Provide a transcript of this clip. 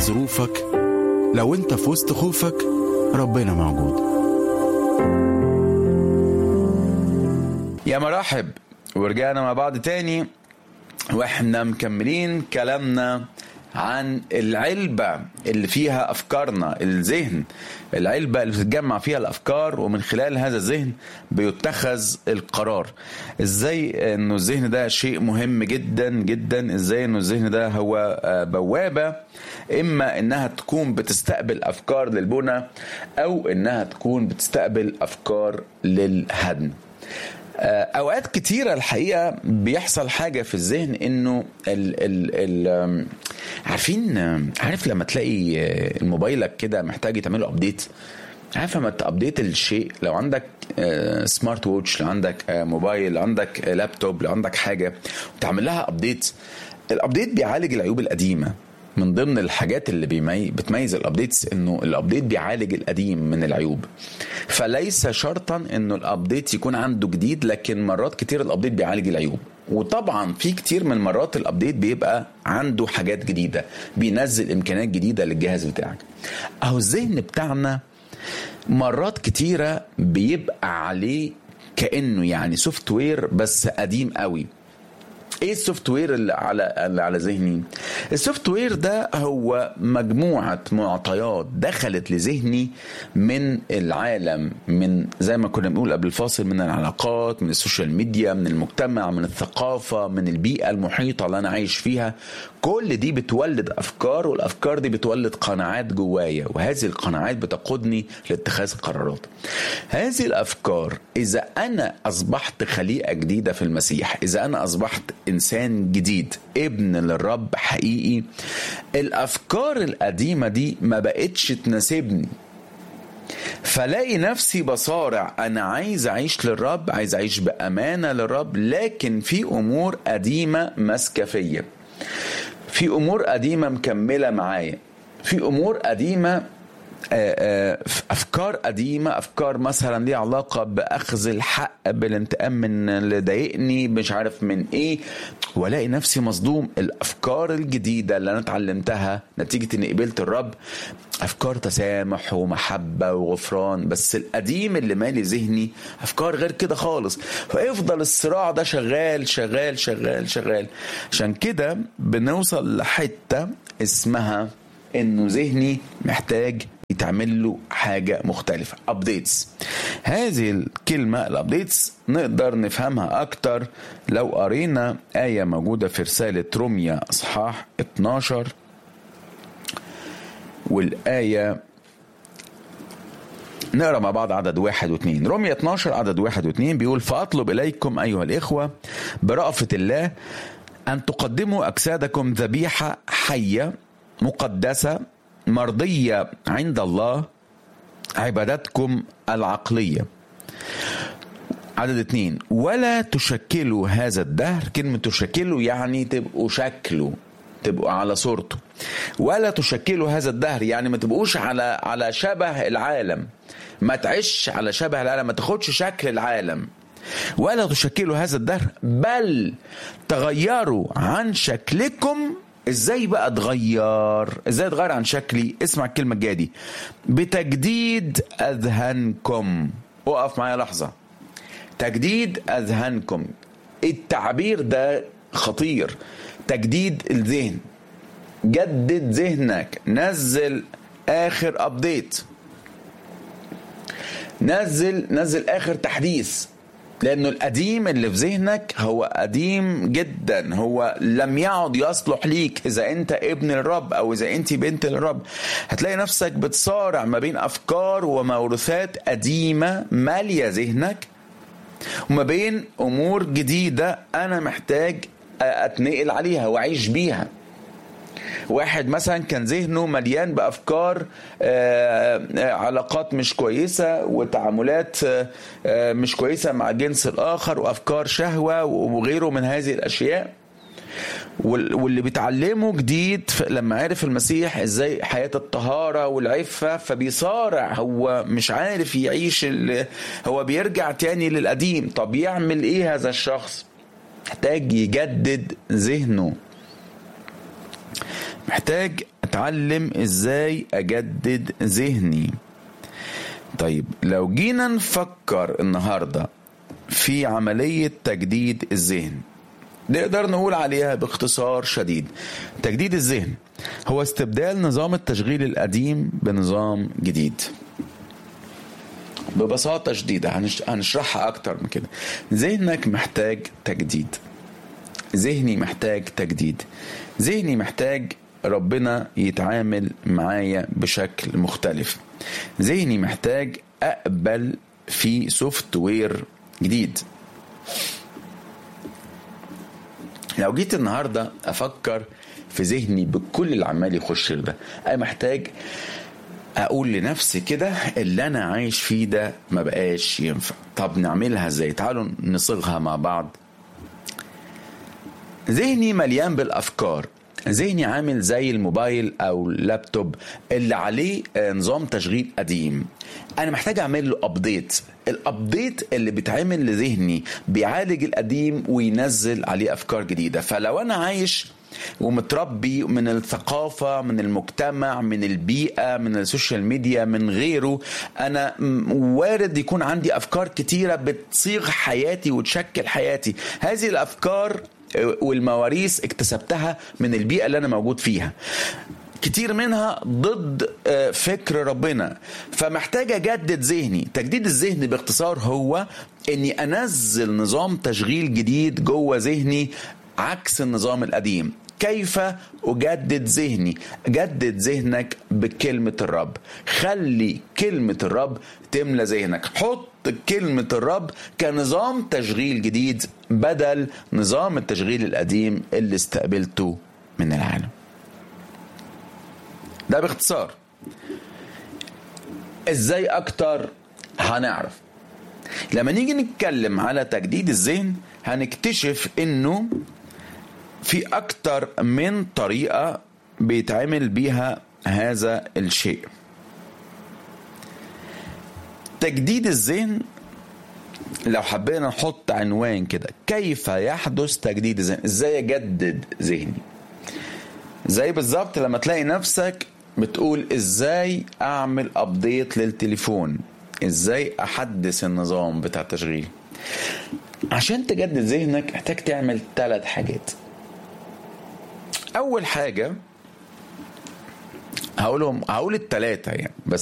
ظروفك لو انت في وسط خوفك ربنا موجود يا مرحب ورجعنا مع بعض تاني واحنا مكملين كلامنا عن العلبة اللي فيها أفكارنا الذهن العلبة اللي بتتجمع فيها الأفكار ومن خلال هذا الذهن بيتخذ القرار إزاي أنه الذهن ده شيء مهم جدا جدا إزاي أنه الذهن ده هو بوابة إما أنها تكون بتستقبل أفكار للبنى أو أنها تكون بتستقبل أفكار للهدم اوقات كتيره الحقيقه بيحصل حاجه في الذهن انه ال ال ال عارفين عارف لما تلاقي موبايلك كده محتاج تعمله ابديت عارف لما تابديت الشيء لو عندك سمارت ووتش لو عندك موبايل لو عندك لابتوب لو عندك حاجه وتعمل لها ابديت الابديت بيعالج العيوب القديمه من ضمن الحاجات اللي بيمي... بتميز الابديتس انه الابديت بيعالج القديم من العيوب فليس شرطا انه الابديت يكون عنده جديد لكن مرات كتير الابديت بيعالج العيوب وطبعا في كتير من مرات الابديت بيبقى عنده حاجات جديده بينزل امكانيات جديده للجهاز بتاعك اهو الذهن بتاعنا مرات كتيره بيبقى عليه كانه يعني سوفت وير بس قديم قوي ايه السوفت وير اللي على اللي على ذهني السوفت وير ده هو مجموعه معطيات دخلت لذهني من العالم من زي ما كنا بنقول قبل الفاصل من العلاقات من السوشيال ميديا من المجتمع من الثقافه من البيئه المحيطه اللي انا عايش فيها كل دي بتولد افكار والافكار دي بتولد قناعات جوايا وهذه القناعات بتقودني لاتخاذ قرارات هذه الافكار اذا انا اصبحت خليقه جديده في المسيح اذا انا اصبحت انسان جديد ابن للرب حقيقي الافكار القديمه دي ما بقتش تناسبني فلاقي نفسي بصارع انا عايز اعيش للرب عايز اعيش بامانه للرب لكن في امور قديمه ماسكه فيا في امور قديمه مكمله معايا في امور قديمه افكار قديمه افكار مثلا ليها علاقه باخذ الحق بالانتقام من اللي ضايقني مش عارف من ايه والاقي نفسي مصدوم الافكار الجديده اللي انا اتعلمتها نتيجه اني قبلت الرب افكار تسامح ومحبه وغفران بس القديم اللي مالي ذهني افكار غير كده خالص فيفضل الصراع ده شغال شغال شغال شغال عشان كده بنوصل لحته اسمها انه ذهني محتاج يتعمل له حاجة مختلفة ابديتس هذه الكلمة الابديتس نقدر نفهمها اكتر لو قرينا آية موجودة في رسالة روميا اصحاح 12 والآية نقرا مع بعض عدد واحد واثنين رمية 12 عدد واحد واثنين بيقول فأطلب إليكم أيها الإخوة برأفة الله أن تقدموا أجسادكم ذبيحة حية مقدسة مرضية عند الله عبادتكم العقلية عدد اتنين ولا تشكلوا هذا الدهر كلمة تشكلوا يعني تبقوا شكله تبقوا على صورته ولا تشكلوا هذا الدهر يعني ما تبقوش على على شبه العالم ما تعيش على شبه العالم ما تاخدش شكل العالم ولا تشكلوا هذا الدهر بل تغيروا عن شكلكم ازاي بقى اتغير ازاي اتغير عن شكلي اسمع الكلمه الجايه دي بتجديد اذهانكم اقف معايا لحظه تجديد اذهانكم التعبير ده خطير تجديد الذهن جدد ذهنك نزل اخر ابديت نزل نزل اخر تحديث لانه القديم اللي في ذهنك هو قديم جدا هو لم يعد يصلح ليك اذا انت ابن الرب او اذا انت بنت الرب هتلاقي نفسك بتصارع ما بين افكار وموروثات قديمه ماليه ذهنك وما بين امور جديده انا محتاج اتنقل عليها واعيش بيها واحد مثلا كان ذهنه مليان بافكار علاقات مش كويسه وتعاملات مش كويسه مع الجنس الاخر وافكار شهوه وغيره من هذه الاشياء واللي بيتعلمه جديد لما عرف المسيح ازاي حياه الطهاره والعفه فبيصارع هو مش عارف يعيش هو بيرجع تاني للقديم طب يعمل ايه هذا الشخص محتاج يجدد ذهنه محتاج اتعلم ازاي اجدد ذهني طيب لو جينا نفكر النهارده في عمليه تجديد الذهن نقدر نقول عليها باختصار شديد تجديد الذهن هو استبدال نظام التشغيل القديم بنظام جديد ببساطة شديدة هنشرحها أكتر من كده ذهنك محتاج تجديد ذهني محتاج تجديد ذهني محتاج ربنا يتعامل معايا بشكل مختلف ذهني محتاج أقبل في سوفت وير جديد لو جيت النهارده افكر في ذهني بكل اللي عمال يخش ده انا محتاج اقول لنفسي كده اللي انا عايش فيه ده ما بقاش ينفع طب نعملها ازاي تعالوا نصيغها مع بعض ذهني مليان بالافكار ذهني عامل زي الموبايل او اللابتوب اللي عليه نظام تشغيل قديم انا محتاج اعمل له ابديت الابديت اللي بيتعمل لذهني بيعالج القديم وينزل عليه افكار جديده فلو انا عايش ومتربي من الثقافة من المجتمع من البيئة من السوشيال ميديا من غيره أنا وارد يكون عندي أفكار كتيرة بتصيغ حياتي وتشكل حياتي هذه الأفكار والمواريث اكتسبتها من البيئة اللي أنا موجود فيها كتير منها ضد فكر ربنا فمحتاج اجدد ذهني تجديد الذهن باختصار هو اني انزل نظام تشغيل جديد جوه ذهني عكس النظام القديم كيف اجدد ذهني جدد ذهنك بكلمه الرب خلي كلمه الرب تملى ذهنك حط كلمه الرب كنظام تشغيل جديد بدل نظام التشغيل القديم اللي استقبلته من العالم ده باختصار ازاي اكتر هنعرف لما نيجي نتكلم على تجديد الذهن هنكتشف انه في اكتر من طريقه بيتعمل بيها هذا الشيء تجديد الذهن لو حبينا نحط عنوان كده كيف يحدث تجديد الذهن ازاي اجدد ذهني زي بالظبط لما تلاقي نفسك بتقول ازاي اعمل ابديت للتليفون ازاي احدث النظام بتاع التشغيل عشان تجدد ذهنك محتاج تعمل ثلاث حاجات اول حاجه هقولهم هقول الثلاثه يعني بس